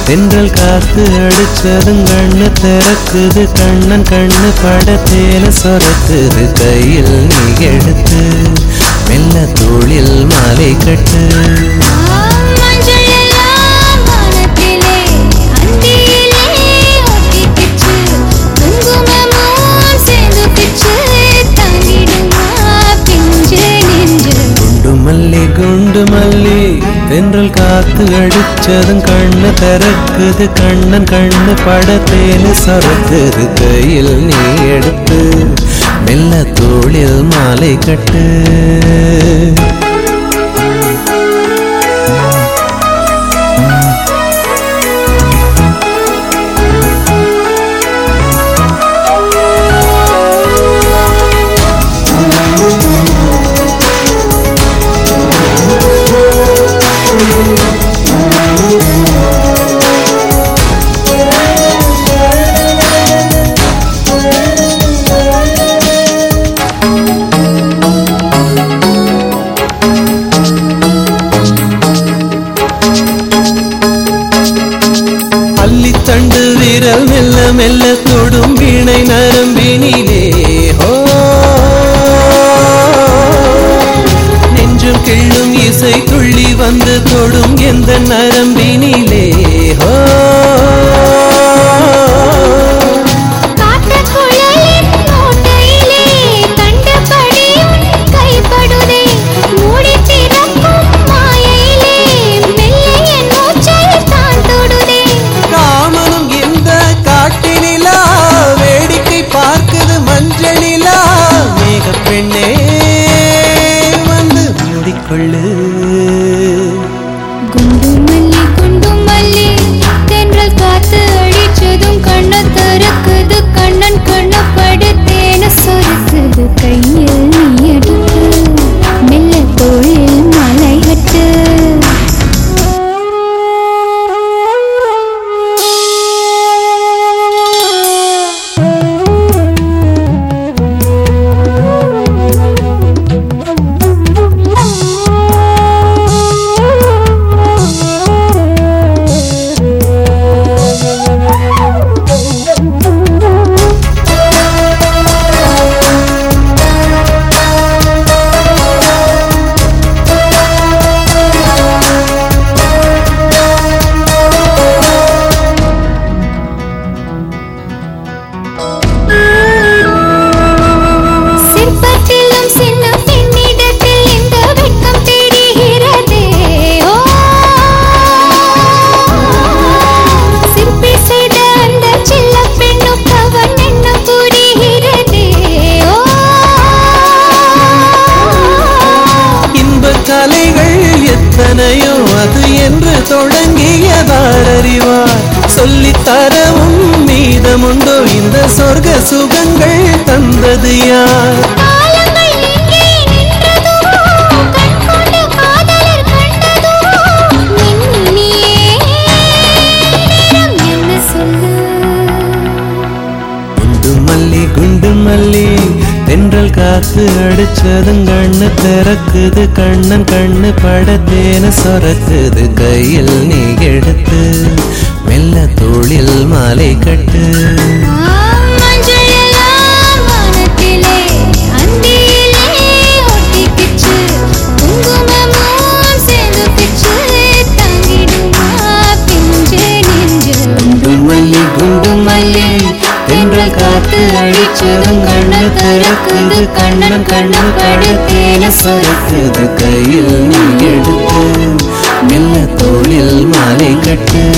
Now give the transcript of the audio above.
தென்றல் காத்து அடிச்சதும் கண்ணு திறக்குது கண்ணன் கண்ணு படத்தேன சொரக்குது கையில் நீ எடுத்து மெல்ல தோளில் மாலை கட்டு மஞ்சள் எல்லாம் வானத்திலே அந்தியிலே ஒட்டிக்கிச்சு குங்குமமும் சேர்ந்து பிச்சு தாங்கிடுமா பிஞ்சு நெஞ்சு குண்டு மல்லி குண்டு மல்லி தென்றல் காத்து அடிச்சதும் கண்ணு திறக்குது கண்ணன் கண்ணு படத்தேனு சொரக்குது கையில் நீ எடுத்து மெல்ல தோளில் மாலை கட்டு அள்ளித்தண்டு விரல் மெல்ல மெல்ல தொடும் வீணை நரம்பினிலே ஹோ நெஞ்சும் கிள்ளும் இசை துள்ளி வந்து தொடும் எந்த நரம்பினிலே ஹோ காட்டுக்குழலின் ஓட்டையிலே கண்டபடி உன் கைப்படுதே மூடித் திறக்கும் மாயையிலே மெல்ல என் மூச்சைத் தான் தொடுதே காமனும் இந்த காட்டினிலா வேடிக்கை பார்க்குது மஞ்சளிலா மேக பெண்ணே வந்து மூடிக்கொள்ளு குண்டு மல்லி குண்டு மல்லி தென்றல் காத்து அடிச்சதும் கண்ண திறக்குது கண்ணன் கண்ண படுத்தேன சொருக்குது கையில் நீ எடுத்து மெல்ல தோளில் மலை கட்டு சிற்பத்திலும் சின்ன பெண்ணிடத்தில் இந்த வெட்கம் தெரிகிறதே ஓ சிற்பி செய்த அந்த சின்ன பெண்ணுக்கு அவன் என்ன புரிகிறதே ஓ இன்ப கலைகள் எத்தனையோ அது என்று தொடங்கியதார் அறிவார் சொல்லித் தரவும் மீதமுண்டோ இந்த சொர்க்க சுகங்கள் தந்தது யார் காலங்கள் எங்கே நின்றதோ கண் கொண்டு காதலர் கண்டதோ மின்னினியே நேரம் என்ன சொல்லு குண்டு மல்லி குண்டு மல்லி தென்றல் காத்து அடிச்சதும் கண்ணு திறக்குது கண்ணன் கண்ணு படத்தேன சொரக்குது கையில் நீ எடுத்து மெல்ல தோளில் மாலை கட்டு மஞ்சள் எல்லாம் வானத்திலே அந்தியிலே ஒட்டிக்கிச்சு குங்குமமும் சேர்ந்து பிச்சு தாங்கிடுமா பிஞ்சு நெஞ்சு குண்டு மல்லி குண்டு மல்லி தென்றல் காத்து அடிச்சதும் கண்ணு திறக்குது கண்ணன் கண்ணு படத்தேன சொரக்குது கையில் நீ எடுத்து மெல்ல தோளில் மாலை கட்டு